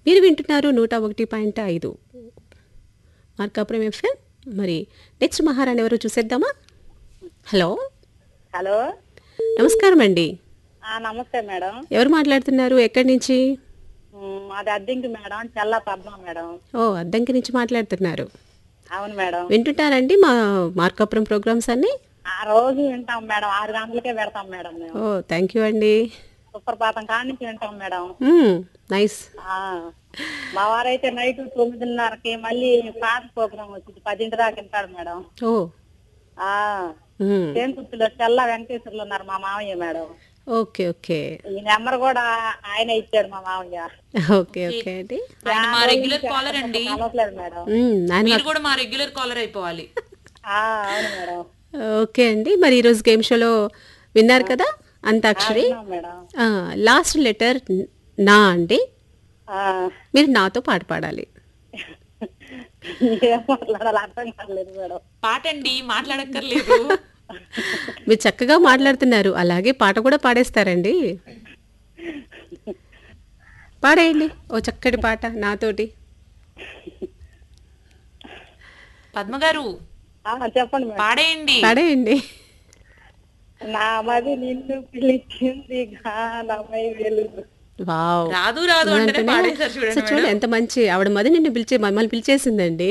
మీరు వింటున్నారు నూట ఒకటి పాయింట్ ఐదు మార్కాపురం ఎఫ్ఎం మరి నెక్స్ట్ మహారాణి ఎవరు చూసేద్దామా హలో హలో నమస్కారం అండి ఆ, నమస్తే మేడం ఎవరు మాట్లాడుతున్నారు ఎక్కడి నుంచి మ్, మాది అద్దెంకి మేడం చల్ల పద్మ మేడం ఓ అద్దంకి నుంచి మాట్లాడుతున్నారు అవును మేడం వింటుంటారండి మా మార్కాపురం ప్రోగ్రామ్స్ అన్ని ఆ రోజు వింటాం మేడం ఆరు గంటలకే పెడతాం మేడం మేము ఓ థ్యాంక్ యూ అండి సుప్రభాతం కాడి నుంచి వింటాం మేడం మ్మ్, నైస్ ఆ, మా వారైతే నైట్ తొమ్మిదిన్నరకి మళ్ళీ పాత ప్రోగ్రాం వచ్చింది పదింటి దాకా వింటాడు మేడం ఓ ఆ మ్మ్, తేన్కుర్తిలో చల్ల వెంకటేశ్వర్లు ఉన్నారు మా మామయ్య మేడం ఓకే ఓకే ఈ నెంబర్ కూడా ఆయన ఇచ్చాడు మా మామయ్య ఓకే ఓకే అండి ఆయన మా రెగ్యులర్ కాలర్ అండి కలవట్లేదు మేడం మ్మ్, నాన్న మీరు కూడా మా రెగ్యులర్ కాలర్ అయిపోవాలి ఆ, అవును మేడం ఓకే అండి మరి ఈరోజు గేమ్ షోలో విన్నారు కదా అంతాక్షరి విన్నాం మేడం లాస్ట్ లెటర్ నా అండి ఆ, మీరు నాతో పాట పాడాలి ఏం మాట్లాడాలి అర్థం కాలేదు మేడం పాట అండి మాట్లాడక్కర్లేదు మీరు చక్కగా మాట్లాడుతున్నారు అలాగే పాట కూడా పాడేస్తారండి పాడేయండి ఓ చక్కటి పాట నాతోటి పద్మ గారు ఆ, చెప్పండి మేడం పాడేయండి పాడేయండి నా మది నిన్ను పిలిచింది గానమై వెలుగు వావ్ రాదు రాదు అంటేనే పాడేశారు సో చూడండి చూడండి ఎంత మంచి ఆవిడ మది నిన్ను పిలిచే మమ్మల్ని పిలిచేసిందండి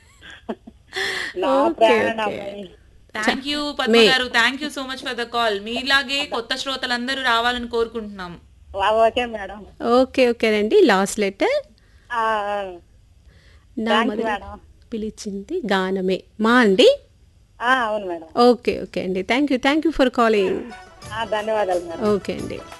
నా ప్రాణమై thank you Padma garu thank you so much for the call మీలాగే కొత్త శ్రోతలందరూ రావాలని కోరుకుంటున్నాం ఆ, ఓకే మేడం ఓకే ఓకేనండి లాస్ట్ లెటర్ ఆ, నా థాంక్స్ మది మేడం పిలిచింది గానమే మా అండి ఆ, అవును మేడం ఓకే ఓకే అండి thank you thank you for calling ఆ, ధన్యవాదాలు మేడం ఓకే అండి